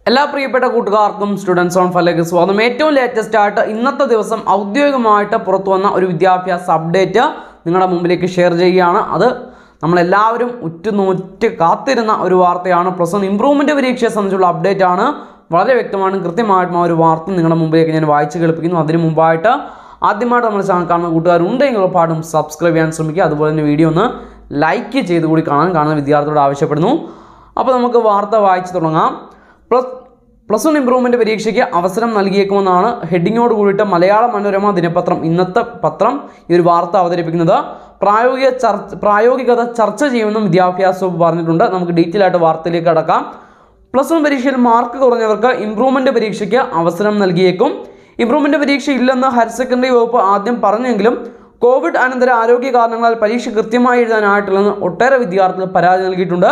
എല്ലാ പ്രിയപ്പെട്ട കൂട്ടുകാർക്കും സ്റ്റുഡൻസ് ഓൺ ഫലേക്ക് സ്വാഗതം ഏറ്റവും ലേറ്റസ്റ്റ് ആയിട്ട് ഇന്നത്തെ ദിവസം ഔദ്യോഗികമായിട്ട് പുറത്തു വന്ന ഒരു വിദ്യാഭ്യാസ അപ്ഡേറ്റ് നിങ്ങളുടെ മുമ്പിലേക്ക് ഷെയർ ചെയ്യുകയാണ് അത് നമ്മളെല്ലാവരും ഉറ്റുനോറ്റ് കാത്തിരുന്ന ഒരു വാർത്തയാണ് പ്ലസ് വൺ ഇമ്പ്രൂവ്മെൻ്റ് പരീക്ഷയെ സംബന്ധിച്ചുള്ള അപ്ഡേറ്റ് ആണ് വളരെ വ്യക്തമാണ് കൃത്യമായിട്ടും ആ ഒരു വാർത്ത നിങ്ങളുടെ മുമ്പിലേക്ക് ഞാൻ വായിച്ച് കേൾപ്പിക്കുന്നു അതിന് മുമ്പായിട്ട് ആദ്യമായിട്ട് നമ്മുടെ ചാനൽ കാണുന്ന കൂട്ടുകാരുണ്ടെങ്കിൽ ഉറപ്പായിട്ടും സബ്സ്ക്രൈബ് ചെയ്യാൻ ശ്രമിക്കുക അതുപോലെ തന്നെ വീഡിയോ ഒന്ന് ലൈക്ക് ചെയ്ത് കൂടി കാണാൻ കാണുന്ന വിദ്യാർത്ഥികളോട് ആവശ്യപ്പെടുന്നു അപ്പോൾ നമുക്ക് വാർത്ത വായിച്ചു തുടങ്ങാം പ്ലസ് പ്ലസ് വൺ ഇമ്പ്രൂവ്മെൻ്റ് പരീക്ഷയ്ക്ക് അവസരം നൽകിയേക്കുമെന്നാണ് ഹെഡിങ്ങോട് കൂടിയിട്ട് മലയാള മനോരമ ദിനപത്രം ഇന്നത്തെ പത്രം ഈ ഒരു വാർത്ത അവതരിപ്പിക്കുന്നത് പ്രായോഗിക ചർച്ച പ്രായോഗികത ചർച്ച ചെയ്യുമെന്നും വിദ്യാഭ്യാസ വകുപ്പ് പറഞ്ഞിട്ടുണ്ട് നമുക്ക് ഡീറ്റെയിൽ ആയിട്ട് വാർത്തയിലേക്ക് കടക്കാം പ്ലസ് വൺ പരീക്ഷയിൽ മാർക്ക് കുറഞ്ഞവർക്ക് ഇമ്പ്രൂവ്മെൻ്റ് പരീക്ഷയ്ക്ക് അവസരം നൽകിയേക്കും ഇമ്പ്രൂവ്മെൻ്റ് പരീക്ഷ ഇല്ലെന്ന് ഹയർ സെക്കൻഡറി വകുപ്പ് ആദ്യം പറഞ്ഞെങ്കിലും കോവിഡ് അനന്തര ആരോഗ്യ കാരണങ്ങളാൽ പരീക്ഷ കൃത്യമായി എഴുതാനായിട്ടില്ലെന്ന് ഒട്ടേറെ വിദ്യാർത്ഥികൾ പരാതി നൽകിയിട്ടുണ്ട്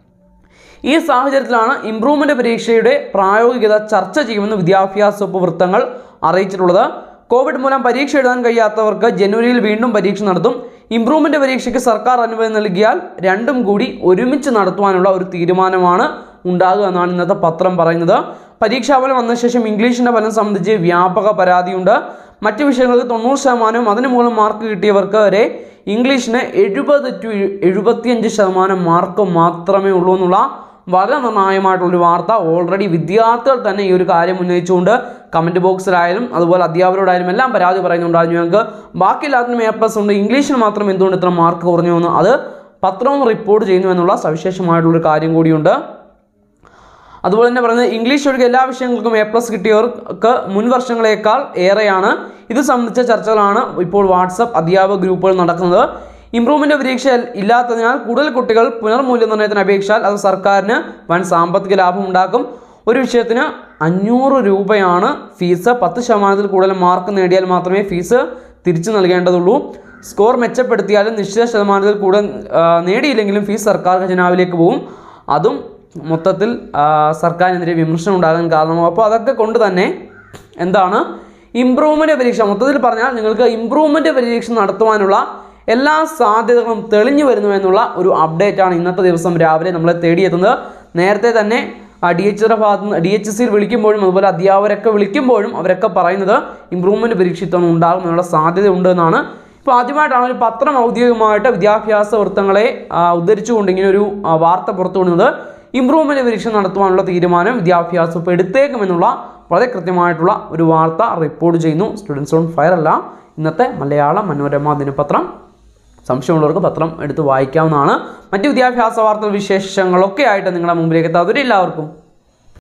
ഈ സാഹചര്യത്തിലാണ് ഇംപ്രൂവ്മെന്റ് പരീക്ഷയുടെ പ്രായോഗികത ചർച്ച ചെയ്യുമെന്ന് വിദ്യാഭ്യാസ വകുപ്പ് വൃത്തങ്ങൾ അറിയിച്ചിട്ടുള്ളത് കോവിഡ് മൂലം പരീക്ഷ എഴുതാൻ കഴിയാത്തവർക്ക് ജനുവരിയിൽ വീണ്ടും പരീക്ഷ നടത്തും ഇംപ്രൂവ്മെന്റ് പരീക്ഷയ്ക്ക് സർക്കാർ അനുമതി നൽകിയാൽ രണ്ടും കൂടി ഒരുമിച്ച് നടത്തുവാനുള്ള ഒരു തീരുമാനമാണ് ഉണ്ടാകുക എന്നാണ് ഇന്നത്തെ പത്രം പറയുന്നത് പരീക്ഷാഫലം വന്ന ശേഷം ഇംഗ്ലീഷിന്റെ ഫലം സംബന്ധിച്ച് വ്യാപക പരാതിയുണ്ട് മറ്റ് വിഷയങ്ങൾക്ക് തൊണ്ണൂറ് ശതമാനവും അതിന് മുകളിൽ മാർക്ക് കിട്ടിയവർക്ക് വരെ ഇംഗ്ലീഷിന് എഴുപത് ടു എഴുപത്തിയഞ്ച് ശതമാനം മാർക്ക് മാത്രമേ ഉള്ളൂ എന്നുള്ള വളരെ നിർണായകമായിട്ടുള്ളൊരു വാർത്ത ഓൾറെഡി വിദ്യാർത്ഥികൾ തന്നെ ഈ ഒരു കാര്യം ഉന്നയിച്ചുകൊണ്ട് കമൻറ്റ് ബോക്സിലായാലും അതുപോലെ അധ്യാപകരോടായാലും എല്ലാം പരാതി പറയുന്നുണ്ടായിരുന്നു ഞങ്ങൾക്ക് ബാക്കി എല്ലാത്തിനും എ പ്ലസ് ഉണ്ട് ഇംഗ്ലീഷിന് മാത്രം എന്തുകൊണ്ട് ഇത്ര മാർക്ക് കുറഞ്ഞു എന്ന് അത് പത്രവും റിപ്പോർട്ട് ചെയ്യുന്നു എന്നുള്ള സവിശേഷമായിട്ടുള്ളൊരു കാര്യം കൂടിയുണ്ട് അതുപോലെ തന്നെ പറയുന്നത് ഇംഗ്ലീഷ് ഒഴികെ എല്ലാ വിഷയങ്ങൾക്കും എ പ്ലസ് കിട്ടിയവർക്ക് മുൻ വർഷങ്ങളേക്കാൾ ഏറെയാണ് ഇത് സംബന്ധിച്ച ചർച്ചകളാണ് ഇപ്പോൾ വാട്സപ്പ് അധ്യാപക ഗ്രൂപ്പുകൾ നടക്കുന്നത് ഇംപ്രൂവ്മെൻ്റ് പരീക്ഷ ഇല്ലാത്തതിനാൽ കൂടുതൽ കുട്ടികൾ പുനർമൂല്യനിർണ്ണയത്തിന് അപേക്ഷിച്ചാൽ അത് സർക്കാരിന് വൻ സാമ്പത്തിക ലാഭം ഉണ്ടാക്കും ഒരു വിഷയത്തിന് അഞ്ഞൂറ് രൂപയാണ് ഫീസ് പത്ത് ശതമാനത്തിൽ കൂടുതൽ മാർക്ക് നേടിയാൽ മാത്രമേ ഫീസ് തിരിച്ചു നൽകേണ്ടതുള്ളൂ സ്കോർ മെച്ചപ്പെടുത്തിയാലും നിശ്ചിത ശതമാനത്തിൽ കൂടുതൽ ആ, നേടിയില്ലെങ്കിലും ഫീസ് സർക്കാർ ഖജനാവിലേക്ക് പോകും അതും മൊത്തത്തിൽ ആ, സർക്കാരിനെതിരെ വിമർശനം ഉണ്ടാകാൻ കാരണമാകും അപ്പോൾ അതൊക്കെ കൊണ്ട് തന്നെ എന്താണ് ഇമ്പ്രൂവ്മെൻ്റ് പരീക്ഷ മൊത്തത്തിൽ പറഞ്ഞാൽ നിങ്ങൾക്ക് ഇമ്പ്രൂവ്മെൻ്റ് പരീക്ഷ നടത്തുവാനുള്ള എല്ലാ സാധ്യതകളും തെളിഞ്ഞു വരുന്നു എന്നുള്ള ഒരു അപ്ഡേറ്റ് ആണ് ഇന്നത്തെ ദിവസം രാവിലെ നമ്മളെ തേടിയെത്തുന്നത് നേരത്തെ തന്നെ ഡി എച്ച് ഭാഗത്ത് നിന്ന് ഡി എച്ച് സിയിൽ വിളിക്കുമ്പോഴും അതുപോലെ അധ്യാപകരൊക്കെ വിളിക്കുമ്പോഴും അവരൊക്കെ പറയുന്നത് ഇമ്പ്രൂവ്മെൻറ്റ് പരീക്ഷ ഇത്തവണ ഉണ്ടാകും എന്നുള്ള സാധ്യത ഉണ്ട് എന്നാണ് ഇപ്പോൾ ആദ്യമായിട്ടാണ് ഒരു പത്രം ഔദ്യോഗികമായിട്ട് വിദ്യാഭ്യാസ വൃത്തങ്ങളെ ആ, ഉദ്ധരിച്ചുകൊണ്ട് ഇങ്ങനെ ഒരു ആ, വാർത്ത പുറത്തു വിടുന്നത് ഇമ്പ്രൂവ്മെൻറ്റ് പരീക്ഷ നടത്തുവാനുള്ള തീരുമാനം വിദ്യാഭ്യാസ വകുപ്പ് എടുത്തേക്കുമെന്നുള്ള വളരെ കൃത്യമായിട്ടുള്ള ഒരു വാർത്ത റിപ്പോർട്ട് ചെയ്യുന്നു സ്റ്റുഡൻസ് ഓൺ ഫയർ അല്ല ഇന്നത്തെ മലയാള മനോരമ ദിനപത്രം സംശയമുള്ളവർക്ക് പത്രം എടുത്ത് വായിക്കാവുന്നതാണ് മറ്റ് വിദ്യാഭ്യാസ വാർത്തകൾ വിശേഷങ്ങളൊക്കെ ആയിട്ട് നിങ്ങളുടെ മുമ്പിലേക്ക് എത്താത്തവരെ എല്ലാവർക്കും